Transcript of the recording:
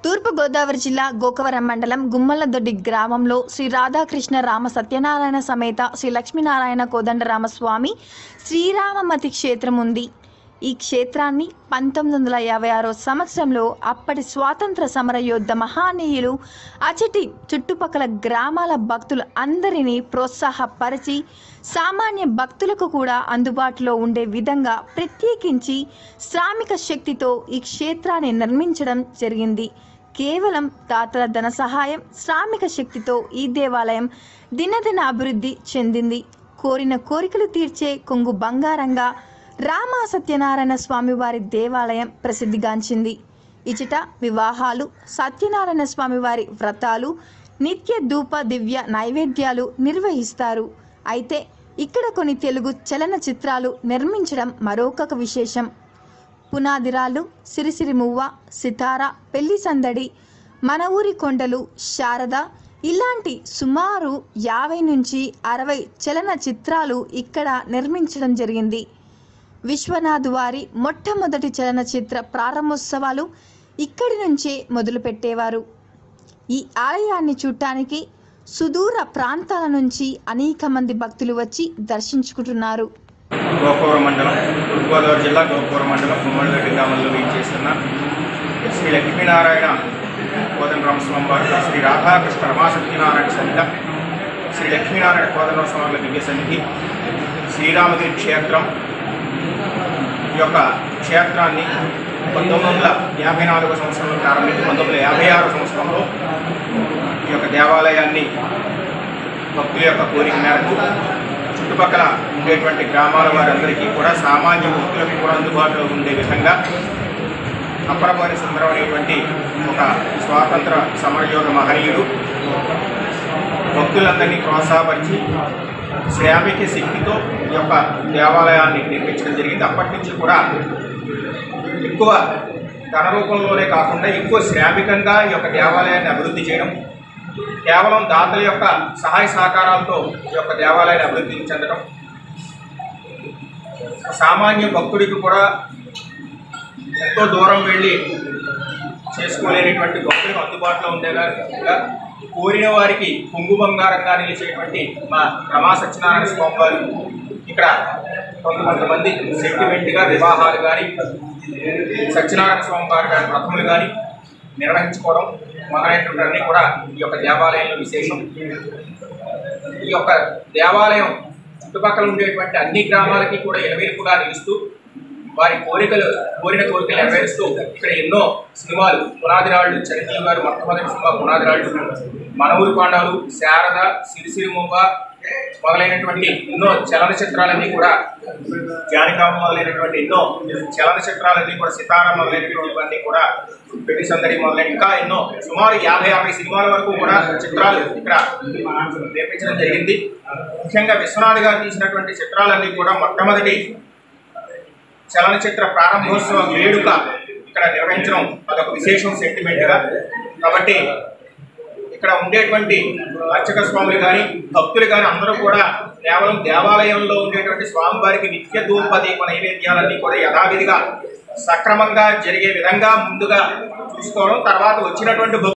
తూర్పుగోదావరి జిల్లా గోకవరం మండలం గుమ్మలదొడ్డి గ్రామంలో శ్రీ రాధాకృష్ణ రామ సత్యనారాయణ సమేత శ్రీ లక్ష్మీనారాయణ కోదండరామస్వామి శ్రీరామమతి క్షేత్రం ఉంది ఈ క్షేత్రాన్ని పంతొమ్మిది వందల యాభై ఆరో సంవత్సరంలో అప్పటి స్వాతంత్ర సమర యోధ మహానీయులు అచటి చుట్టుపక్కల గ్రామాల భక్తులు అందరినీ ప్రోత్సాహపరిచి సామాన్య భక్తులకు కూడా అందుబాటులో ఉండే విధంగా ప్రత్యేకించి శ్రామిక శక్తితో ఈ క్షేత్రాన్ని నిర్మించడం జరిగింది కేవలం దాతల ధన సహాయం శ్రామిక శక్తితో ఈ దేవాలయం దినదిన అభివృద్ధి చెందింది కోరిన కోరికలు తీర్చే కొంగు బంగారంగా రామ సత్యనారాయణ స్వామివారి దేవాలయం ప్రసిద్ధిగాంచింది ఇచట వివాహాలు సత్యనారాయణ స్వామివారి వ్రతాలు నిత్య ధూప దివ్య నైవేద్యాలు నిర్వహిస్తారు అయితే ఇక్కడ కొన్ని తెలుగు చలన చిత్రాలు నిర్మించడం మరొక విశేషం పునాదిరాలు సిరిసిరి మువ్వ సితార పెళ్లి సందడి మన ఊరి కొండలు శారద ఇలాంటి సుమారు యాభై నుంచి అరవై చలన చిత్రాలు ఇక్కడ నిర్మించడం జరిగింది విశ్వనాథ్ వారి మొట్టమొదటి చలనచిత్ర ప్రారంభోత్సవాలు ఇక్కడి నుంచే మొదలుపెట్టేవారు ఈ ఆలయాన్ని చూడటానికి సుదూర ప్రాంతాల నుంచి అనేక మంది భక్తులు వచ్చి దర్శించుకుంటున్నారు గోకవరం మండలం తూర్పుగోదావరి జిల్లా గోకవరం మండలం గుమ్మడిగడ్డి గ్రామంలో చేస్తున్న శ్రీ లక్ష్మీనారాయణ కోదండరామస్వామి వారు శ్రీ రాధాకృష్ణ రమాసత్యనారాయణ సన్నిధ శ్రీ లక్ష్మీనారాయణ కోదండరామస్వామి వారి దివ్య సన్నిధి శ్రీరామగిరి క్షేత్రం ఈ యొక్క క్షేత్రాన్ని పంతొమ్మిది వందల యాభై నాలుగో సంవత్సరంలో ప్రారంభించి పంతొమ్మిది వందల యాభై ఆరో సంవత్సరంలో ఈ యొక్క దేవాలయాన్ని భక్తుల యొక్క కోరిక మేరకు చుట్టుపక్కల ఉండేటువంటి గ్రామాల వారందరికీ కూడా సామాన్య భక్తులకు కూడా అందుబాటులో ఉండే విధంగా అప్పరపారి సుందరం అనేటువంటి ఒక స్వాతంత్ర సమరయోగ మహనీయుడు భక్తులందరినీ ప్రోత్సాహపరిచి శ్రామిక శక్తితో ఈ యొక్క దేవాలయాన్ని నిర్మించడం జరిగింది అప్పటి నుంచి కూడా ఎక్కువ ధన రూపంలోనే కాకుండా ఎక్కువ శ్రామికంగా ఈ యొక్క దేవాలయాన్ని అభివృద్ధి చేయడం కేవలం దాతల యొక్క సహాయ సహకారాలతో ఈ యొక్క దేవాలయాన్ని అభివృద్ధి చెందడం సామాన్య భక్తుడికి కూడా ఎంతో దూరం వెళ్ళి చేసుకోలేనటువంటి భక్తులకు అందుబాటులో ఉండేలా కోరిన వారికి పొంగు బంగారంగా నిలిచేటువంటి మా రమా సత్యనారాయణ స్వామి వారు ఇక్కడ కొంతమంది సెంటిమెంట్గా వివాహాలు కానీ సత్యనారాయణ స్వామి వారి గారి వ్రతములు కానీ నిర్వహించుకోవడం మొదలైనటువంటి అన్నీ కూడా ఈ యొక్క దేవాలయంలో విశేషం ఈ యొక్క దేవాలయం చుట్టుపక్కల ఉండేటువంటి అన్ని గ్రామాలకి కూడా ఎలవేలుపుగా నిలుస్తూ వారి కోరికలు కోరిన కోరికలు నెరవేరుస్తూ ఇక్కడ ఎన్నో సినిమాలు పునాదిరాళ్ళు చిరంజీవి గారు మొట్టమొదటి సినిమా పునాదిరాళ్ళు మన ఊరి పాండాలు శారద సిరిసిరిమొవ్వ మొదలైనటువంటి ఎన్నో చలనచిత్రాలన్నీ కూడా జానికామ మొదలైనటువంటి ఎన్నో చలనచిత్రాలన్నీ కూడా సితార మొదలైనటువంటివన్నీ కూడా పెళ్లి సందడి మొదలైన ఇంకా ఎన్నో సుమారు యాభై యాభై సినిమాల వరకు కూడా చిత్రాలు ఇక్కడ నిర్మించడం జరిగింది ముఖ్యంగా విశ్వనాథ్ గారు తీసినటువంటి చిత్రాలన్నీ కూడా మొట్టమొదటి చలనచిత్ర ప్రారంభోత్సవ వేడుక ఇక్కడ నిర్వహించడం అదొక విశేషం సెంటిమెంట్గా కాబట్టి ఇక్కడ ఉండేటువంటి అర్చక స్వాములు కానీ భక్తులు కానీ అందరూ కూడా కేవలం దేవాలయంలో ఉండేటువంటి స్వామివారికి నిత్య ధూప దీప నైవేద్యాలన్నీ కూడా యథావిధిగా సక్రమంగా జరిగే విధంగా ముందుగా చూసుకోవడం తర్వాత వచ్చినటువంటి భక్తులు